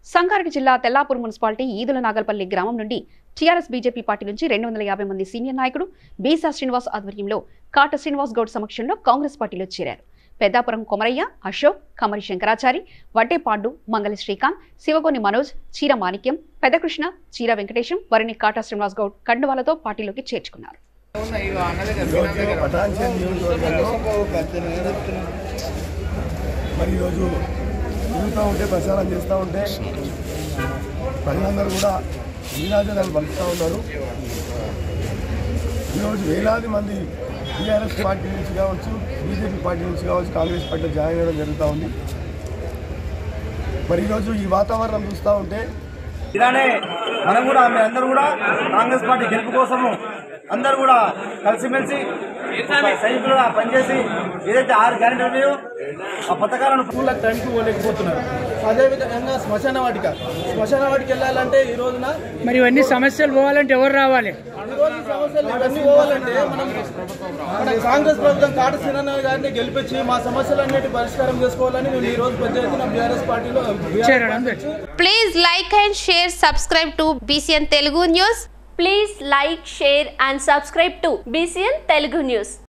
సంగారెడ్డి జిల్లా తెల్లాపూర్ మున్సిపాలిటీ ఈదుల నాగల్పల్లి గ్రామం నుండి టీఆర్ఎస్ బీజేపీ పార్టీ నుంచి రెండు వందల యాభై మంది సీనియర్ నాయకుడు బీసా శ్రీనివాస్ ఆధ్వర్యంలో కాట శ్రీనివాస్ గౌడ్ సమక్షంలో కాంగ్రెస్ పార్టీలో చేరారు పెద్దాపురం కొమరయ్య అశోక్ కమరి శంకరాచారి వడ్డే పాండు మంగళి శ్రీకాంత్ శివగోని మనోజ్ చీర మాణిక్యం పెద్దకృష్ణ చీర వెంకటేశం వరిని కాటా శ్రీనివాస్ గౌడ్ కండువాలతో పార్టీలోకి చేర్చుకున్నారు ఈరోజు పటాన్చేరు నియోజకవర్గంలో మరి ఈరోజు తిరుగుతూ ఉంటే ప్రచారం చేస్తూ ఉంటే ప్రజలందరూ కూడా నీరాజనాలు పలుకుతూ ఉన్నారు ఈరోజు వేలాది మంది టీఆర్ఎస్ పార్టీ నుంచి కావచ్చు బీజేపీ పార్టీ నుంచి కావచ్చు కాంగ్రెస్ పార్టీలో జాయిన్ అవ్వడం జరుగుతూ ఉంది మరి ఈరోజు ఈ వాతావరణం చూస్తూ ఉంటే ఇలానే మనం కూడా మీ అందరూ కూడా కాంగ్రెస్ పార్టీ గెలుపు కోసము అందరూ కూడా కలిసిమెలిసి ఒక సైనికులుగా పనిచేసి ఏదైతే ఆరు గ్యారెంటీ ఉన్నాయో ఆ పథకాలను స్కూళ్ళకి టైంకి పోలేకపోతున్నారు అదేవిధంగా శ్మశాన వాటిక శ్మశాన వాటికి వెళ్ళాలంటే ఈ రోజున మరి ఇవన్నీ సమస్యలు పోవాలంటే ఎవరు రావాలి ఈ రోజు సమస్యలు ఇవన్నీ పోవాలంటే మనం మన కాంగ్రెస్ ప్రభుత్వం కాట సినన్న గారిని గెలిపించి మా సమస్యలన్నిటి పరిష్కారం చేసుకోవాలని మేము ఈ రోజు పెద్ద ఎత్తున బీఆర్ఎస్ పార్టీలో చేరడం అందరూ Please like and share, subscribe to BCN Telugu News. Please like, share and subscribe to BCN Telugu News.